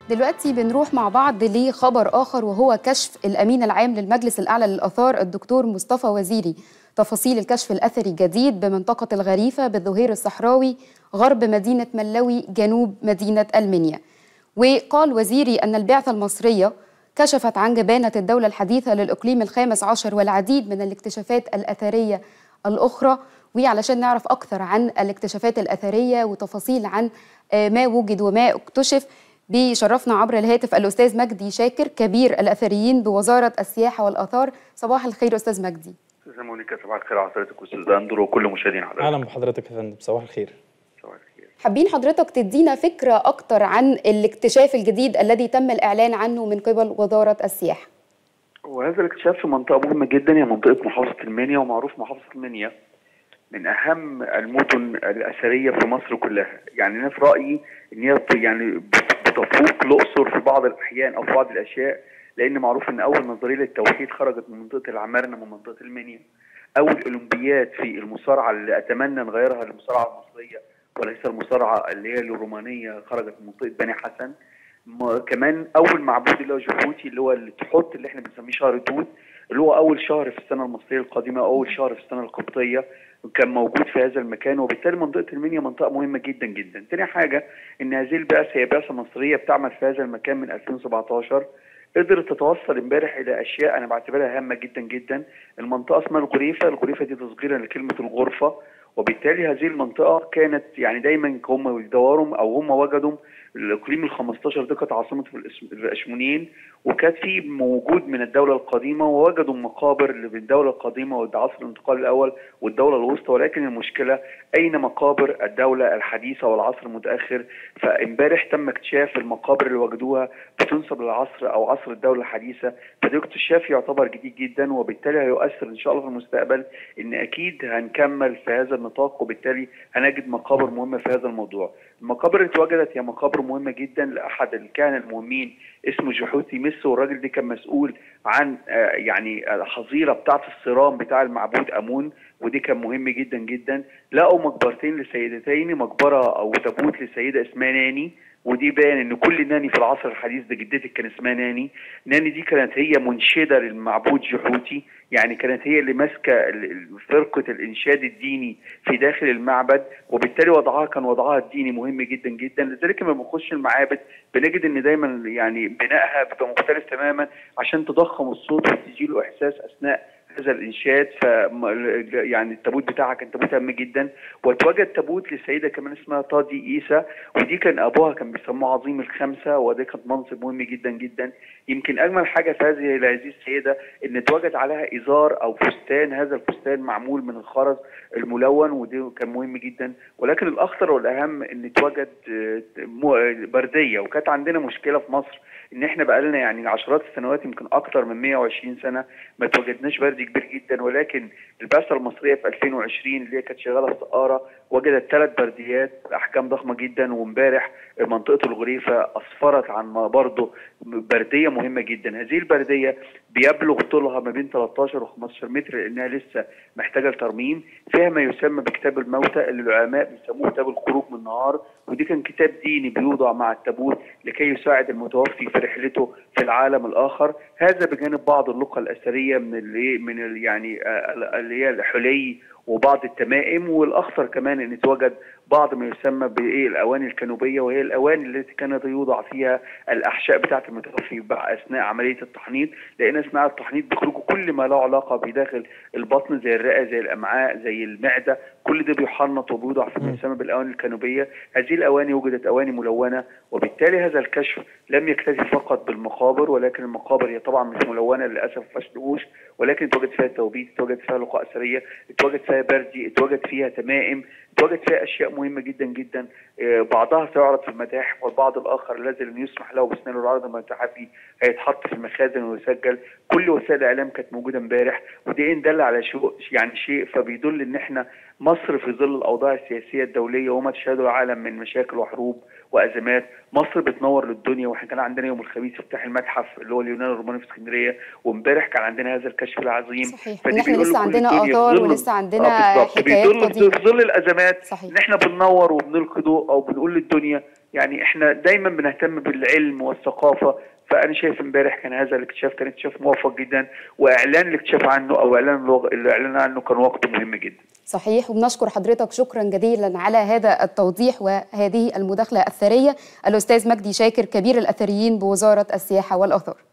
دلوقتي بنروح مع بعض لخبر آخر وهو كشف الأمين العام للمجلس الأعلى للآثار الدكتور مصطفى وزيري تفاصيل الكشف الأثري الجديد بمنطقة الغريفة بالظهير الصحراوي غرب مدينة ملوي جنوب مدينة المنيا وقال وزيري أن البعثة المصرية كشفت عن جبانة الدولة الحديثة للإقليم الخامس عشر والعديد من الاكتشافات الأثرية الأخرى وعلشان نعرف أكثر عن الاكتشافات الأثرية وتفاصيل عن ما وجد وما اكتشف بيشرفنا عبر الهاتف الأستاذ مجدي شاكر كبير الأثريين بوزارة السياحة والآثار صباح الخير أستاذ مجدي استاذه مونيكا صباح الخير على حضرتك استاذ اندرو وكل مشاهدين حضرتك اهلا بحضرتك يا فندم صباح الخير صباح الخير حابين حضرتك تدينا فكرة أكتر عن الاكتشاف الجديد الذي تم الإعلان عنه من قبل وزارة السياحة وهذا الاكتشاف في منطقه مهمه جدا هي منطقه محافظه المنيا ومعروف محافظه المنيا من اهم المدن الاثريه في مصر كلها يعني انا في رايي ان هي يعني بتفوق الاقصر في بعض الاحيان او في بعض الاشياء لان معروف ان اول نظريه للتوحيد خرجت من منطقه العمارنه من منطقه المنيا اول اولمبياد في المصارعه اللي اتمنى نغيرها للمصارعه المصريه وليس المصارعه اللي هي الرومانيه خرجت من منطقه بني حسن م- كمان اول معبود اللي هو جحوتي اللي هو التحوت اللي احنا بنسميه شهر توت اللي هو اول شهر في السنه المصريه القديمه اول شهر في السنه القبطيه كان موجود في هذا المكان وبالتالي منطقه المنيا منطقه مهمه جدا جدا. تاني حاجه ان هذه البعثه هي بعثه مصريه بتعمل في هذا المكان من 2017 قدرت تتوصل امبارح الى اشياء انا بعتبرها هامه جدا جدا المنطقه اسمها الغريفه الغريفه دي تصغيرا لكلمه الغرفه وبالتالي هذه المنطقه كانت يعني دايما هم بيدوروا او هم وجدوا الاقليم ال 15 دي كانت عاصمه الإس- الاشمونيين وكانت في موجود من الدوله القديمه ووجدوا مقابر اللي بالدوله القديمه والعصر الانتقال الاول والدوله الوسطى ولكن المشكله اين مقابر الدوله الحديثه والعصر المتاخر فامبارح تم اكتشاف المقابر اللي وجدوها بتنسب للعصر او عصر الدوله الحديثه فده اكتشاف يعتبر جديد جدا وبالتالي هيؤثر ان شاء الله في المستقبل ان اكيد هنكمل في هذا النطاق وبالتالي هنجد مقابر مهمه في هذا الموضوع المقابر اللي اتوجدت هي مقابر مهمه جدا لاحد الكهنه المهمين اسمه جحوتي مس والراجل ده كان مسؤول عن آه، يعني الحظيره بتاعه الصرام بتاع المعبود امون ودي كان مهم جدا جدا لقوا مقبرتين لسيدتين مقبره او تابوت لسيده اسمها ناني ودي باين ان كل ناني في العصر الحديث ده جدتي كان اسمها ناني ناني دي كانت هي منشده للمعبود جحوتي يعني كانت هي اللي ماسكه ال- ال- فرقه الانشاد الديني في داخل المعبد وبالتالي وضعها كان وضعها الديني مهم جدا جدا لذلك لما بنخش المعابد بنجد ان دايما يعني بنائها بيبقى مختلف تماما عشان تضخم الصوت وتديله احساس اثناء هذا الانشاد ف يعني التابوت بتاعها كان تابوت هام جدا واتوجد تابوت لسيده كمان اسمها طادي عيسى ودي كان ابوها كان بيسموه عظيم الخمسه وده كان منصب مهم جدا جدا يمكن اجمل حاجه في هذه هذه السيده ان اتوجد عليها ازار او فستان هذا الفستان معمول من الخرز الملون وده كان مهم جدا ولكن الاخطر والاهم ان اتوجد آه، مو- برديه وكانت عندنا مشكله في مصر ان احنا بقالنا يعني عشرات السنوات يمكن اكتر من 120 سنه ما توجدناش برد كبير جدا ولكن البعثه المصريه في 2020 اللي هي كانت شغاله في سقاره وجدت ثلاث برديات باحجام ضخمه جدا وامبارح منطقه الغريفه اسفرت عن ما برضه برديه مهمه جدا هذه البرديه بيبلغ طولها ما بين 13 و 15 متر لانها لسه محتاجه لترميم فيها ما يسمى بكتاب الموتى اللي العلماء بيسموه كتاب الخروج من النهار ودي كان كتاب ديني بيوضع مع التابوت لكي يساعد المتوفي في رحلته في العالم الاخر هذا بجانب بعض اللقى الاثريه من اللي من ال- يعني آه، اللي هي الحلي وبعض التمائم والاخطر كمان ان اتوجد بعض ما يسمى بايه الاواني الكنوبيه وهي الاواني التي كانت يوضع فيها الاحشاء بتاعه المتوفي بع- اثناء عمليه التحنيط لان اثناء التحنيط بيخرجوا كل ما له علاقه بداخل البطن زي الرئه زي الامعاء زي المعده كل ده بيحنط وبيوضع في ما يسمى بالاواني الكنوبيه هذه الاواني وجدت اواني ملونه وبالتالي هذا الكشف لم يكتفي فقط بالمقابر ولكن المقابر هي طبعا مش ملونه للاسف ما فيهاش نقوش ولكن اتوجد فيها توبيت اتوجد فيها لقاء اثريه اتوجد فيها بردي اتوجد فيها تمائم اتوجد فيها اشياء مهمه جدا جدا آه، بعضها سيعرض في المتاحف والبعض الاخر الذي لم يسمح له بسنان العرض المتاحفي هيتحط في المخازن ويسجل كل وسائل الاعلام كانت موجوده امبارح ودي ان دل على شيء يعني شيء فبيدل ان احنا مصر في ظل الاوضاع السياسيه الدوليه وما تشهده العالم من مشاكل وحروب وازمات مصر بتنور للدنيا واحنا كان عندنا يوم الخميس افتتاح المتحف اللي هو اليونان الروماني في اسكندريه وامبارح كان عندنا هذا الكشف العظيم صحيح فدي ان احنا بيقول لسه لكل عندنا الدنيا في اثار ظل- ولسه عندنا آه بالظبط. حكايات بيدل قديمه في ظل الازمات صحيح. ان احنا بننور وبنلقي ضوء او بنقول للدنيا يعني احنا دايما بنهتم بالعلم والثقافه فانا شايف امبارح كان هذا الاكتشاف كان اكتشاف موفق جدا واعلان الاكتشاف عنه او اعلان اللغ- الاعلان عنه كان وقته مهم جدا صحيح وبنشكر حضرتك شكرا جزيلا على هذا التوضيح وهذه المداخلة الثرية الأستاذ مجدي شاكر كبير الأثريين بوزارة السياحة والآثار